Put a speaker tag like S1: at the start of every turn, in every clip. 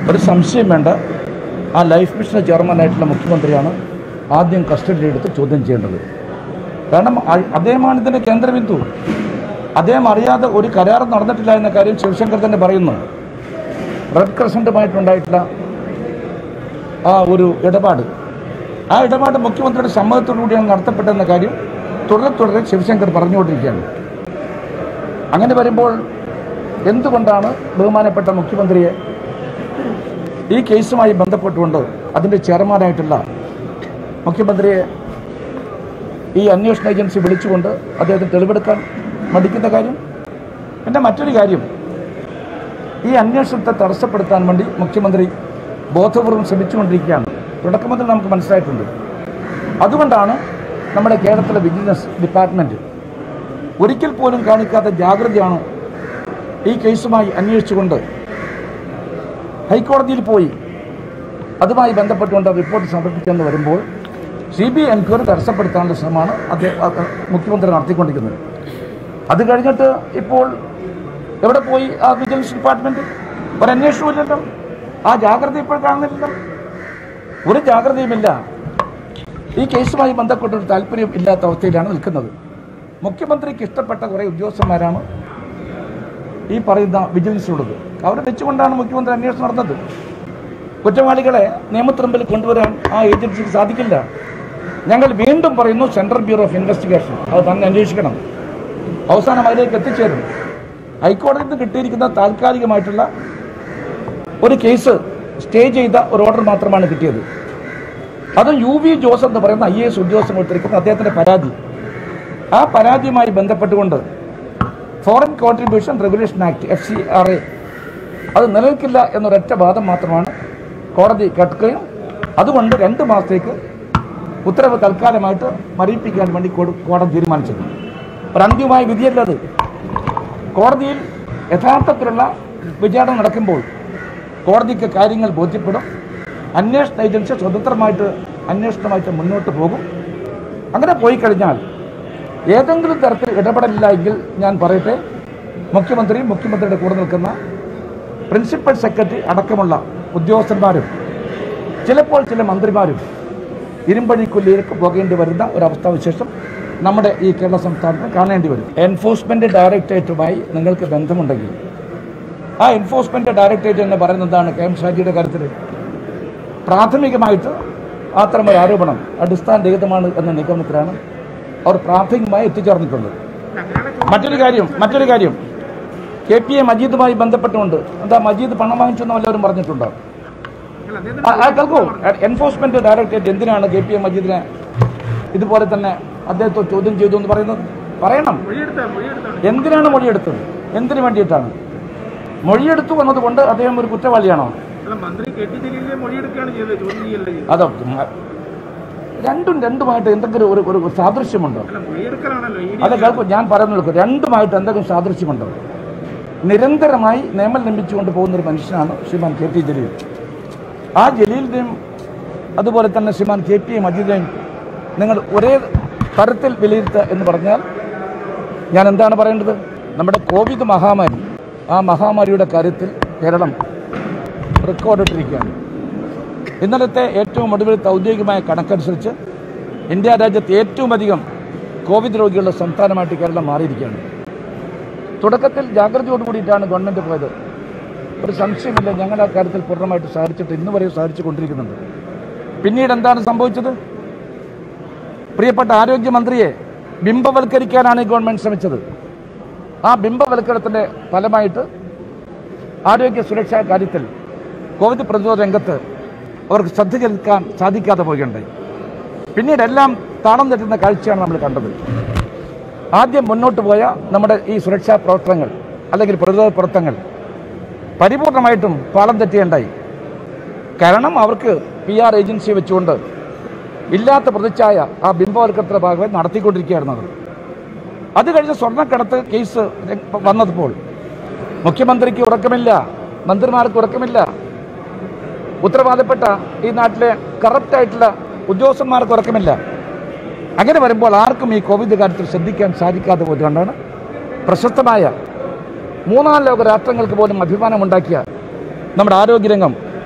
S1: ഒരു സംശയം വേണ്ട ആ ലൈഫ് മിഷൻ ചെയർമാനായിട്ടുള്ള മുഖ്യമന്ത്രിയാണ് ആദ്യം കസ്റ്റഡിയിലെടുത്ത് ചോദ്യം ചെയ്യേണ്ടത് കാരണം അ- അദ്ദേഹമാണ് ഇതിൻ്റെ കേന്ദ്രബിന്ദു അദ്ദേഹം അറിയാതെ ഒരു കരാർ നടന്നിട്ടില്ല എന്ന കാര്യം ശിവശങ്കർ തന്നെ പറയുന്നു റെഡ് ക്രസൻറ്റുമായിട്ടുണ്ടായിട്ടുള്ള ആ ഒരു ഇടപാട് ആ ഇടപാട് മുഖ്യമന്ത്രിയുടെ സമ്മതത്തോടു കൂടിയാണ് നടത്തപ്പെട്ടതെന്ന കാര്യം തുടരെ തുടരെ ശിവശങ്കർ പറഞ്ഞുകൊണ്ടിരിക്കുകയാണ് അങ്ങനെ വരുമ്പോൾ എന്തുകൊണ്ടാണ് ബഹുമാനപ്പെട്ട മുഖ്യമന്ത്രിയെ ഈ കേസുമായി ബന്ധപ്പെട്ടുകൊണ്ട് അതിൻ്റെ ചെയർമാനായിട്ടുള്ള മുഖ്യമന്ത്രിയെ ഈ അന്വേഷണ ഏജൻസി വിളിച്ചുകൊണ്ട് അദ്ദേഹത്തിന് തെളിവെടുക്കാൻ മടിക്കുന്ന കാര്യം പിന്നെ മറ്റൊരു കാര്യം ഈ അന്വേഷണത്തെ തടസ്സപ്പെടുത്താൻ വേണ്ടി മുഖ്യമന്ത്രി ബോധപൂർവം ശ്രമിച്ചുകൊണ്ടിരിക്കുകയാണ് തുടക്കം മുതൽ നമുക്ക് മനസ്സിലായിട്ടുണ്ട് അതുകൊണ്ടാണ് നമ്മുടെ കേരളത്തിലെ വിജിലൻസ് ഡിപ്പാർട്ട്മെൻറ്റ് ഒരിക്കൽ പോലും കാണിക്കാത്ത ജാഗ്രതയാണ് ഈ കേസുമായി അന്വേഷിച്ചുകൊണ്ട് ഹൈക്കോടതിയിൽ പോയി അതുമായി ബന്ധപ്പെട്ടുകൊണ്ട് റിപ്പോർട്ട് സമർപ്പിച്ചെന്ന് വരുമ്പോൾ സി ബി ഐ എൻക്വയറി തടസ്സപ്പെടുത്താനുള്ള ശ്രമമാണ് അദ്ദേഹം അത് മുഖ്യമന്ത്രി നടത്തിക്കൊണ്ടിരിക്കുന്നത് അത് കഴിഞ്ഞിട്ട് ഇപ്പോൾ എവിടെ പോയി ആ വിജിലൻസ് ഡിപ്പാർട്ട്മെന്റ് ഒരു അന്വേഷണവും ഇല്ലല്ലോ ആ ജാഗ്രത ഇപ്പോൾ കാണുന്നില്ലല്ലോ ഒരു ജാഗ്രതയുമില്ല ഈ കേസുമായി ബന്ധപ്പെട്ട ഒരു താല്പര്യം ഇല്ലാത്ത അവസ്ഥയിലാണ് നിൽക്കുന്നത് മുഖ്യമന്ത്രിക്ക് ഇഷ്ടപ്പെട്ട കുറേ ഉദ്യോഗസ്ഥന്മാരാണ് ഈ പറയുന്ന വിജിലൻസിലുള്ളത് അവരെ വെച്ചുകൊണ്ടാണ് മുഖ്യമന്ത്രി അന്വേഷണം നടന്നത് കുറ്റവാളികളെ നിയമത്തിനുമ്പിൽ കൊണ്ടുവരാൻ ആ ഏജൻസിക്ക് സാധിക്കില്ല ഞങ്ങൾ വീണ്ടും പറയുന്നു സെൻട്രൽ ബ്യൂറോ ഓഫ് ഇൻവെസ്റ്റിഗേഷൻ അത് തന്നെ അന്വേഷിക്കണം അവസാനം അതിലേക്ക് എത്തിച്ചേരും ഹൈക്കോടതിയിൽ നിന്ന് കിട്ടിയിരിക്കുന്ന താൽക്കാലികമായിട്ടുള്ള ഒരു കേസ് സ്റ്റേ ചെയ്ത ഒരു ഓർഡർ മാത്രമാണ് കിട്ടിയത് അതും യു വി ജോസ് എന്ന് പറയുന്ന ഐ എ എസ് ഉദ്യോഗസ്ഥൻ കൊടുത്തിരിക്കുന്ന അദ്ദേഹത്തിന്റെ പരാതി ആ പരാതിയുമായി ബന്ധപ്പെട്ടുകൊണ്ട് foreign contribution regulation act F C R A അത് നിലനിൽക്കില്ല എന്നൊരൊറ്റ വാദം മാത്രമാണ് കോടതി കേൾക്കുകയും അതുകൊണ്ട് രണ്ട് മാസത്തേക്ക് ഉത്തരവ് തൽക്കാലമായിട്ട് മരവിപ്പിക്കാൻ വേണ്ടി കൊടു- കോടതി തീരുമാനിച്ചത് ഒരു അന്തിമമായ വിധിയല്ല അത് കോടതിയിൽ യഥാർത്ഥത്തിലുള്ള വിചാരണ നടക്കുമ്പോൾ കോടതിക്ക് കാര്യങ്ങൾ ബോധ്യപ്പെടും അന്വേഷണ ഏജൻസി സ്വതന്ത്രമായിട്ട് അന്വേഷണമായിട്ട് മുന്നോട്ട് പോകും അങ്ങനെ പോയി കഴിഞ്ഞാൽ ഏതെങ്കിലും തരത്തിൽ ഇടപെടലില്ല എങ്കിൽ ഞാൻ പറയട്ടെ മുഖ്യമന്ത്രിയും മുഖ്യമന്ത്രിയുടെ കൂടെ നിൽക്കുന്ന പ്രിൻസിപ്പൽ സെക്രട്ടറി അടക്കമുള്ള ഉദ്യോഗസ്ഥന്മാരും ചിലപ്പോൾ ചില മന്ത്രിമാരും ഇരുമ്പഴി കൊല്ലിയിലേക്ക് പോകേണ്ടി വരുന്ന ഒരവസ്ഥാവിശേഷം നമ്മുടെ ഈ കേരള സംസ്ഥാനത്ത് കാണേണ്ടി വരും എൻഫോഴ്സ്മെന്റ് ഡയറക്ടറേറ്റുമായി നിങ്ങൾക്ക് ബന്ധമുണ്ടെങ്കിൽ ആ എൻഫോഴ്സ്മെന്റ് ഡയറക്ടറേറ്റ് എന്ന് പറയുന്നത് എന്താണ് കെ എം ഷാജിയുടെ കാര്യത്തിൽ പ്രാഥമികമായിട്ട് അത്തരമൊരു ആരോപണം അടിസ്ഥാനരഹിതമാണ് എന്ന നിഗമനത്തിലാണ് അവർ പ്രാഥമികമായി എത്തിച്ചേർന്നിട്ടുള്ളത് മറ്റൊരു കാര്യം മറ്റൊരു കാര്യം കെ പി എ മജീദുമായി ബന്ധപ്പെട്ടുകൊണ്ട് എന്താ മജീദ് പണം വാങ്ങിച്ചെന്ന് വല്ലവരും പറഞ്ഞിട്ടുണ്ടോ ആ, ആ, കേൾക്കൂ എൻഫോഴ്സ്മെന്റ് ഡയറക്ടറേറ്റ് എന്തിനാണ് കെ പി എ മജീദിനെ ഇതുപോലെ തന്നെ അദ്ദേഹത്തെ ചോദ്യം ചെയ്തു എന്ന് പറയുന്നത് പറയണം എന്തിനാണ് മൊഴിയെടുത്തത് എന്തിനു വേണ്ടിയിട്ടാണ് മൊഴിയെടുത്തു എന്നതുകൊണ്ട് അദ്ദേഹം ഒരു കുറ്റവാളിയാണോ
S2: അല്ല മന്ത്രി കെ ടി ജലീലിനെ മൊഴിയെടുക്കുകയാണ് ചെയ്തത് ചോദ്യം ചെയ്യല്ല ചെയ്തത്
S1: അതോ മ- രണ്ടും രണ്ടുമായിട്ട് എന്തെങ്കിലും ഒരു ഒരു സാദൃശ്യമുണ്ടോ
S2: അല്ല മൊഴിയെടുക്കലാണല്ലോ ഇ
S1: അത് കേൾക്കും ഞാൻ പറയുന്നത് കേൾക്കും രണ്ടുമായിട്ട് എന്തെങ്കിലും സാദൃശ്യമുണ്ടോ നിരന്തരമായി നിയമം ലംഘിച്ചുകൊണ്ട് പോകുന്ന ഒരു മനുഷ്യനാണ് ശ്രീമാൻ കെ ടി ജലീൽ ആ ജലീലിനെയും അതുപോലെ തന്നെ ശ്രീമാൻ കെ പി മജീദിനെയും നിങ്ങൾ ഒരേ തരത്തിൽ വിലയിരുത്തുക എന്ന് പറഞ്ഞാൽ ഞാൻ എന്താണ് പറയേണ്ടത് നമ്മുടെ കോവിഡ് മഹാമാരി ആ മഹാമാരിയുടെ കാര്യത്തിൽ കേരളം റെക്കോർഡിട്ടിരിക്കുകയാണ് ഇന്നലത്തെ ഏറ്റവും ഒടുവിലത്തെ ഔദ്യോഗികമായ കണക്കനുസരിച്ച് ഇന്ത്യ രാജ്യത്ത് ഏറ്റവും അധികം കോവിഡ് രോഗികളുടെ സംസ്ഥാനമായിട്ട് കേരളം മാറിയിരിക്കുകയാണ് തുടക്കത്തിൽ ജാഗ്രതയോട് കൂടിയിട്ടാണ് ഗവൺമെൻറ് പോയത് ഒരു സംശയമില്ല ഞങ്ങൾ ആ കാര്യത്തിൽ പൂർണ്ണമായിട്ട് സാധിച്ചിട്ട് ഇന്ന് വരെ സാധിച്ചു കൊണ്ടിരിക്കുന്നുണ്ട് പിന്നീട് എന്താണ് സംഭവിച്ചത് പ്രിയപ്പെട്ട ആരോഗ്യമന്ത്രിയെ ബിംബവൽക്കരിക്കാനാണ് ഈ ഗവൺമെൻറ് ശ്രമിച്ചത് ആ ബിംബവൽക്കരണത്തിൻ്റെ ഫലമായിട്ട് ആരോഗ്യ സുരക്ഷാ കാര്യത്തിൽ കോവിഡ് പ്രതിരോധ രംഗത്ത് അവർക്ക് ശ്രദ്ധ ചെലുത്താൻ സാധിക്കാതെ പോവുകയുണ്ടായി പിന്നീട് എല്ലാം താളം തെറ്റുന്ന കാഴ്ചയാണ് നമ്മൾ കണ്ടത് ആദ്യം മുന്നോട്ട് പോയ നമ്മുടെ ഈ സുരക്ഷാ പ്രവർത്തനങ്ങൾ അല്ലെങ്കിൽ പ്രതിരോധ പ്രവർത്തനങ്ങൾ പരിപൂർണമായിട്ടും പാളം തെറ്റുകയുണ്ടായി കാരണം അവർക്ക് പി ആർ ഏജൻസി വെച്ചുകൊണ്ട് ഇല്ലാത്ത പ്രതിച്ഛായ ആ ബിംബവൽക്കരണത്തിന്റെ ഭാഗമായി നടത്തിക്കൊണ്ടിരിക്കുകയായിരുന്നു അവർ അത് കഴിഞ്ഞ് സ്വർണ്ണക്കടത്ത് കേസ് വന്നപ്പോൾ മുഖ്യമന്ത്രിക്ക് ഉറക്കമില്ല മന്ത്രിമാർക്ക് ഉറക്കമില്ല ഉത്തരവാദപ്പെട്ട ഈ നാട്ടിലെ കറപ്റ്റ് ആയിട്ടുള്ള ഉദ്യോഗസ്ഥന്മാർക്ക് ഉറക്കമില്ല അങ്ങനെ വരുമ്പോൾ ആർക്കും ഈ കോവിഡ് കാര്യത്തിൽ ശ്രദ്ധിക്കാൻ സാധിക്കാതെ പോയതുകൊണ്ടാണ് പ്രശസ്തമായ മൂന്നാം ലോക രാഷ്ട്രങ്ങൾക്ക് പോലും അഭിമാനമുണ്ടാക്കിയ നമ്മുടെ ആരോഗ്യരംഗം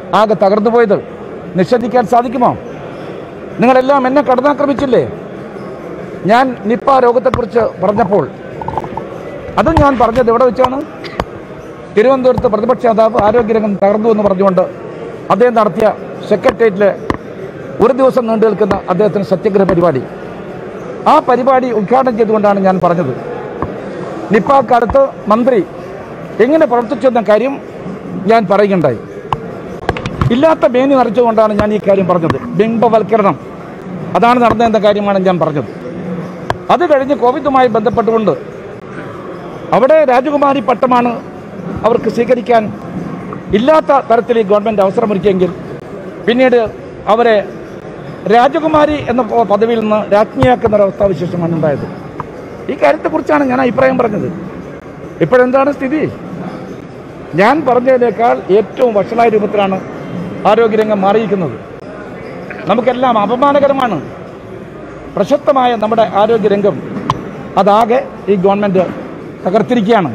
S1: ആകെ തകർന്നു പോയത് നിഷേധിക്കാൻ സാധിക്കുമോ നിങ്ങളെല്ലാം എന്നെ കടന്നാക്രമിച്ചില്ലേ ഞാൻ നിപ്പ രോഗത്തെക്കുറിച്ച് പറഞ്ഞപ്പോൾ അതും ഞാൻ പറഞ്ഞത് എവിടെ വെച്ചാണ് തിരുവനന്തപുരത്ത് പ്രതിപക്ഷ നേതാവ് ആരോഗ്യരംഗം തകർന്നു എന്ന് പറഞ്ഞുകൊണ്ട് അദ്ദേഹം നടത്തിയ സെക്രട്ടേറിയറ്റിലെ ഒരു ദിവസം നീണ്ടു നിൽക്കുന്ന അദ്ദേഹത്തിന് സത്യഗ്രഹ പരിപാടി ആ പരിപാടി ഉദ്ഘാടനം ചെയ്തുകൊണ്ടാണ് ഞാൻ പറഞ്ഞത് നിപ്പ കാലത്ത് മന്ത്രി എങ്ങനെ പ്രവർത്തിച്ചു എന്ന കാര്യം ഞാൻ പറയുകയുണ്ടായി ഇല്ലാത്ത മേനി നിറച്ചുകൊണ്ടാണ് ഞാൻ ഈ കാര്യം പറഞ്ഞത് ബിംബവൽക്കരണം അതാണ് നടന്നതെന്ന കാര്യമാണ് ഞാൻ പറഞ്ഞത് അത് കഴിഞ്ഞ് കോവിഡുമായി ബന്ധപ്പെട്ടുകൊണ്ട് അവിടെ രാജകുമാരി പട്ടമാണ് അവർക്ക് സ്വീകരിക്കാൻ ഇല്ലാത്ത തരത്തിൽ ഈ ഗവൺമെൻറ് അവസരമൊരുക്കിയെങ്കിൽ പിന്നീട് അവരെ രാജകുമാരി എന്ന പ- പദവിയിൽ നിന്ന് രാജ്ഞിയാക്കുന്ന ഒരു അവസ്ഥാവിശേഷമാണ് ഉണ്ടായത് ഈ കാര്യത്തെക്കുറിച്ചാണ് ഞാൻ അഭിപ്രായം പറഞ്ഞത് ഇപ്പോഴെന്താണ് സ്ഥിതി ഞാൻ പറഞ്ഞതിനേക്കാൾ ഏറ്റവും വഷളായ രൂപത്തിലാണ് ആരോഗ്യരംഗം മാറിയിരിക്കുന്നത് നമുക്കെല്ലാം അപമാനകരമാണ് പ്രശസ്തമായ നമ്മുടെ ആരോഗ്യരംഗം അതാകെ ഈ ഗവൺമെൻറ് തകർത്തിരിക്കുകയാണ്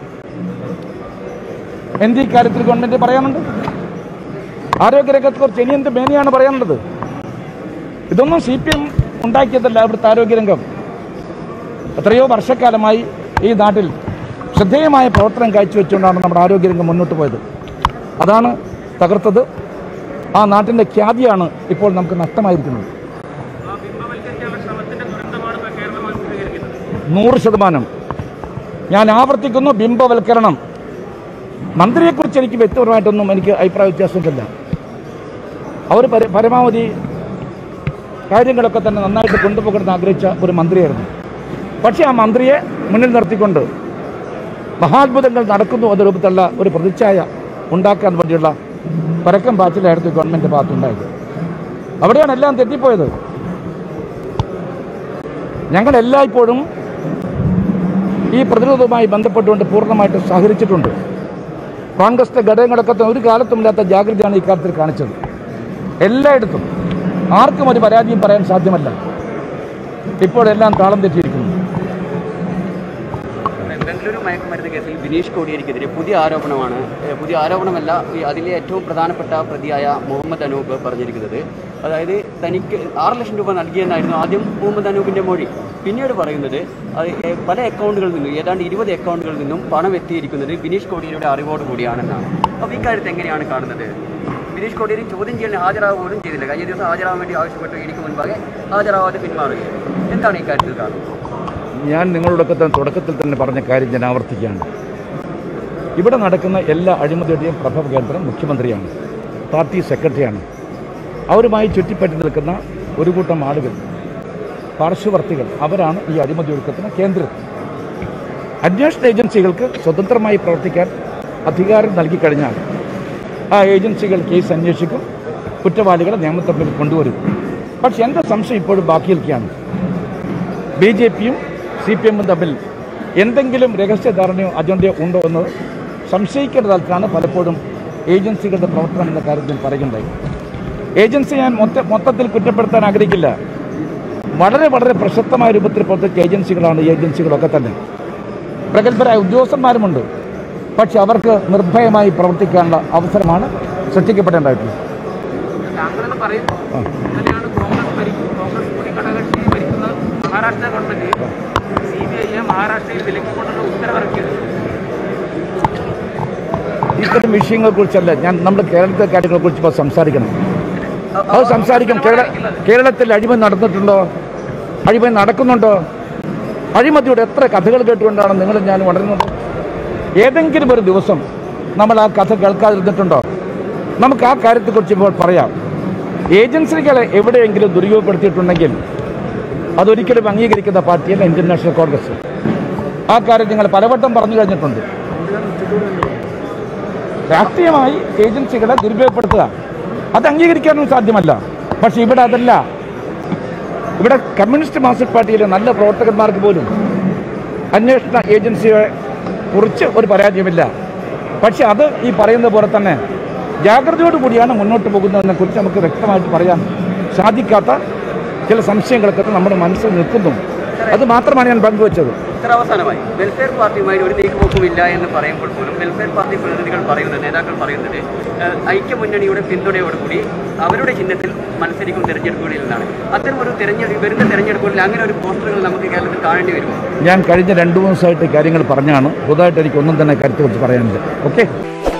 S1: എന്ത് ഈ കാര്യത്തിൽ ഗവൺമെൻറ് പറയാനുണ്ട് ആരോഗ്യരംഗത്തെക്കുറിച്ച് ഇനി എന്ത് മേനിയാണ് പറയാനുള്ളത് ഇതൊന്നും സി പി എം ഉണ്ടാക്കിയതല്ല ഇവിടുത്തെ ആരോഗ്യരംഗം എത്രയോ വർഷക്കാലമായി ഈ നാട്ടിൽ ശ്രദ്ധേയമായ പ്രവർത്തനം കാഴ്ചവെച്ചുകൊണ്ടാണ് നമ്മുടെ ആരോഗ്യരംഗം മുന്നോട്ട് പോയത് അതാണ് തകർത്തത് ആ നാട്ടിൻ്റെ ഖ്യാതിയാണ് ഇപ്പോൾ നമുക്ക് നഷ്ടമായിരിക്കുന്നത്
S2: ആ ബിംബവൽക്കരിക്കാനുള്ള ശ്രമത്തിന്റെ ദുരന്തമാണ് ഇപ്പോൾ കേരളം അഭിമുഖീകരിക്കുന്നത്
S1: നൂറ് ശതമാനം ഞാൻ ആവർത്തിക്കുന്നു ബിംബവൽക്കരണം മന്ത്രിയെക്കുറിച്ച് എനിക്ക് വ്യക്തിപരമായിട്ടൊന്നും എനിക്ക് അഭിപ്രായ വ്യത്യാസമില്ല അവർ പര പരമാവധി കാര്യങ്ങളൊക്കെ തന്നെ നന്നായിട്ട് കൊണ്ടുപോകണമെന്ന് ആഗ്രഹിച്ച ഒരു മന്ത്രിയായിരുന്നു പക്ഷേ ആ മന്ത്രിയെ മുന്നിൽ നിർത്തിക്കൊണ്ട് മഹാത്ഭുതങ്ങൾ നടക്കുന്നു എന്ന രൂപത്തിലുള്ള ഒരു പ്രതിച്ഛായ ഉണ്ടാക്കാൻ വേണ്ടിയുള്ള പരക്കം പാച്ചിലായിരുന്നു ഗവൺമെൻറ് ഭാഗത്തുണ്ടായത് അവിടെയാണ് എല്ലാം തെറ്റിപ്പോയത് ഞങ്ങൾ എല്ലായ്പ്പോഴും ഈ പ്രതിരോധവുമായി ബന്ധപ്പെട്ടുകൊണ്ട് പൂർണ്ണമായിട്ട് സഹകരിച്ചിട്ടുണ്ട് കോൺഗ്രസിന്റെ ഘടകങ്ങളൊക്കെ തന്നെ ഒരു കാലത്തുമില്ലാത്ത ജാഗ്രതയാണ് ഇക്കാര്യത്തിൽ കാണിച്ചത് എല്ലായിടത്തും ആർക്കും ഒരു പരാതിയും പറയാൻ സാധ്യമല്ല ഇപ്പോഴെല്ലാം താളം തെറ്റിയിരിക്കുന്നു
S3: ബംഗളൂരു മയക്കുമരുന്ന് കേസിൽ ബിനീഷ് കോടിയേരിക്കെതിരെ പുതിയ ആരോപണമാണ് ഏഹ് പുതിയ ആരോപണമല്ല ഈ അതിലെ ഏറ്റവും പ്രധാനപ്പെട്ട പ്രതിയായ മുഹമ്മദ് അനൂപ് പറഞ്ഞിരിക്കുന്നത് അതായത് തനിക്ക് ആറ് ലക്ഷം രൂപ നൽകിയെന്നായിരുന്നു ആദ്യം മുഹമ്മദ് അനൂപിൻ്റെ മൊഴി പിന്നീട് പറയുന്നത് അത് ഏഹ് പല അക്കൗണ്ടുകളിൽ നിന്നും ഏതാണ്ട് ഇരുപത് അക്കൗണ്ടുകളിൽ നിന്നും പണം എത്തിയിരിക്കുന്നത് ബിനീഷ് കോടിയേരിയുടെ അറിവോട് കൂടിയാണെന്നാണ് അപ്പോൾ ഇക്കാര്യത്തെ എങ്ങനെയാണ് കാണുന്നത് ബിനീഷ് കോടിയേരി ചോദ്യം ചെയ്യാൻ ഹാജരാകുക പോലും ചെയ്തില്ല കഴിഞ്ഞ ദിവസം ഹാജരാകാൻ വേണ്ടി ആവശ്യപ്പെട്ടു എനിക്ക് മുൻപാകെ ഹാജരാവാതെ പിന്മാറുകയാണ് എന്താണ് ഈ കാര്യത്തിൽ കാണുന്നത്
S1: ഞാൻ നിങ്ങളോടൊക്കെ തന്നെ തുടക്കത്തിൽ തന്നെ പറഞ്ഞ കാര്യം ഞാൻ ആവർത്തിക്കുകയാണ് ഇവിടെ നടക്കുന്ന എല്ലാ അഴിമതിയുടെയും പ്രഭവ കേന്ദ്രം മുഖ്യമന്ത്രിയാണ് പാർട്ടി സെക്രട്ടറിയാണ് അവരുമായി ചുറ്റിപ്പറ്റി നിൽക്കുന്ന ഒരു കൂട്ടം ആളുകൾ പാർശ്വവർത്തികൾ അവരാണ് ഈ അഴിമതി ഒഴുക്കത്തിന് കേന്ദ്രം അന്വേഷണ ഏജൻസികൾക്ക് സ്വതന്ത്രമായി പ്രവർത്തിക്കാൻ അധികാരം നൽകിക്കഴിഞ്ഞാൽ ആ ഏജൻസികൾ കേസ് അന്വേഷിക്കും കുറ്റവാളികളെ നിയമത്തിൽ കൊണ്ടുവരും പക്ഷെ എൻ്റെ സംശയം ഇപ്പോഴും ബാക്കി നിൽക്കുകയാണ് ബി ജെ പിയും സി പി എമ്മും തമ്മിൽ എന്തെങ്കിലും രഹസ്യധാരണയോ അജണ്ടയോ ഉണ്ടോ എന്ന് സംശയിക്കേണ്ട തലത്തിലാണ് പലപ്പോഴും ഏജൻസികളുടെ പ്രവർത്തനം എന്ന കാര്യത്തിൽ പറയുന്നുണ്ടായി ഏജൻസി ഞാൻ മൊത്ത മൊത്തത്തിൽ കുറ്റപ്പെടുത്താൻ ആഗ്രഹിക്കില്ല വളരെ വളരെ പ്രശസ്തമായ രൂപത്തിൽ പ്രവർത്തിച്ച ഏജൻസികളാണ് ഈ ഏജൻസികളൊക്കെ തന്നെ പ്രഗത്ഭരായ ഉദ്യോഗസ്ഥന്മാരുമുണ്ട് പക്ഷെ അവർക്ക് നിർഭയമായി പ്രവർത്തിക്കാനുള്ള അവസരമാണ് സൃഷ്ടിക്കപ്പെടേണ്ടതായിട്ടുള്ളത്
S2: താങ്കളെന്ന് പറയുമ്പോൾ ഇന്നലെയാണ് കോൺഗ്രസ് ഭരിക്കും കോൺഗ്രസ് കൂടി ഘടകകക്ഷി ഭരിക്കുന്ന മഹാരാഷ്ട്ര ഗവൺമെന്റ് സി ബി ഐയെ മഹാരാഷ്ട്രയിൽ വിലക്കിക്കൊണ്ടുള്ള ഉത്തരവിറക്കിയത്
S1: ഇത്തരം വിഷയങ്ങളെക്കുറിച്ചല്ല ഞാൻ നമ്മുടെ കേരളത്തിലെ കാര്യങ്ങളെക്കുറിച്ച് ഇപ്പോൾ സംസാരിക്കണം അത് സംസാരിക്കും കേരള കേരളത്തിൽ അഴിമതി നടന്നിട്ടുണ്ടോ അഴിമതി നടക്കുന്നുണ്ടോ അഴിമതിയുടെ എത്ര കഥകൾ കേട്ടുകൊണ്ടാണ് നിങ്ങൾ ഞാൻ വളരുന്നത് ഏതെങ്കിലും ഒരു ദിവസം നമ്മൾ ആ കഥ കേൾക്കാതിരുന്നിട്ടുണ്ടോ നമുക്ക് ആ കാര്യത്തെക്കുറിച്ച് ഇപ്പോൾ പറയാം ഏജൻസികളെ എവിടെയെങ്കിലും ദുരുപയോഗപ്പെടുത്തിയിട്ടുണ്ടെങ്കിൽ അതൊരിക്കലും അംഗീകരിക്കുന്ന പാർട്ടിയല്ല ഇന്ത്യൻ നാഷണൽ കോൺഗ്രസ് ആ കാര്യം നിങ്ങൾ പലവട്ടം പറഞ്ഞു കഴിഞ്ഞിട്ടുണ്ട് രാഷ്ട്രീയമായി ഏജൻസികളെ ദുരുപയോഗപ്പെടുത്തുക അത് അംഗീകരിക്കാനും സാധ്യമല്ല പക്ഷെ ഇവിടെ അതല്ല ഇവിടെ കമ്മ്യൂണിസ്റ്റ് മാർക്സിസ്റ്റ് പാർട്ടിയിലെ നല്ല പ്രവർത്തകന്മാർക്ക് പോലും അന്വേഷണ ഏജൻസിയെ കുറിച്ച് ഒരു പരാജയമില്ല പക്ഷെ അത് ഈ പറയുന്ന പോലെ തന്നെ ജാഗ്രതയോടുകൂടിയാണ് മുന്നോട്ട് പോകുന്നതിനെ കുറിച്ച് നമുക്ക് വ്യക്തമായിട്ട് പറയാൻ സാധിക്കാത്ത ചില സംശയങ്ങളൊക്കെ നമ്മുടെ മനസ്സിൽ നിൽക്കുന്നു അത് മാത്രമാണ് ഞാൻ പങ്കുവച്ചത്
S3: ഇത്ര അവസാനമായി വെൽഫെയർ പാർട്ടിയുമായി ഒരു നീക്കുപോക്കുമില്ല എന്ന് പറയുമ്പോൾ പോലും വെൽഫെയർ പാർട്ടി പ്രതിനിധികൾ പറയുന്നത് നേതാക്കൾ പറയുന്നത് ഏഹ്, ഐക്യമുന്നണിയുടെ പിന്തുണയോടുകൂടി അവരുടെ ചിഹ്നത്തിൽ മത്സരിക്കും തെരഞ്ഞെടുപ്പുകളിൽ നിന്നാണ് അത്തരം ഒരു തെരഞ്ഞെടുപ്പ് വരുന്ന തെരഞ്ഞെടുപ്പുകളിൽ അങ്ങനെ ഒരു പോസ്റ്ററുകൾ നമുക്ക് കേരളത്തിൽ കാണേണ്ടി വരുമോ
S1: ഞാൻ കഴിഞ്ഞ രണ്ട് മൂന്ന് ദിവസമായിട്ട് കാര്യങ്ങൾ പറഞ്ഞാണ് പുതുതായിട്ട് എനിക്കൊന്നും തന്നെ കാര്യത്തെക്കുറിച്ച് പറയാനില്ല ഓക്കെ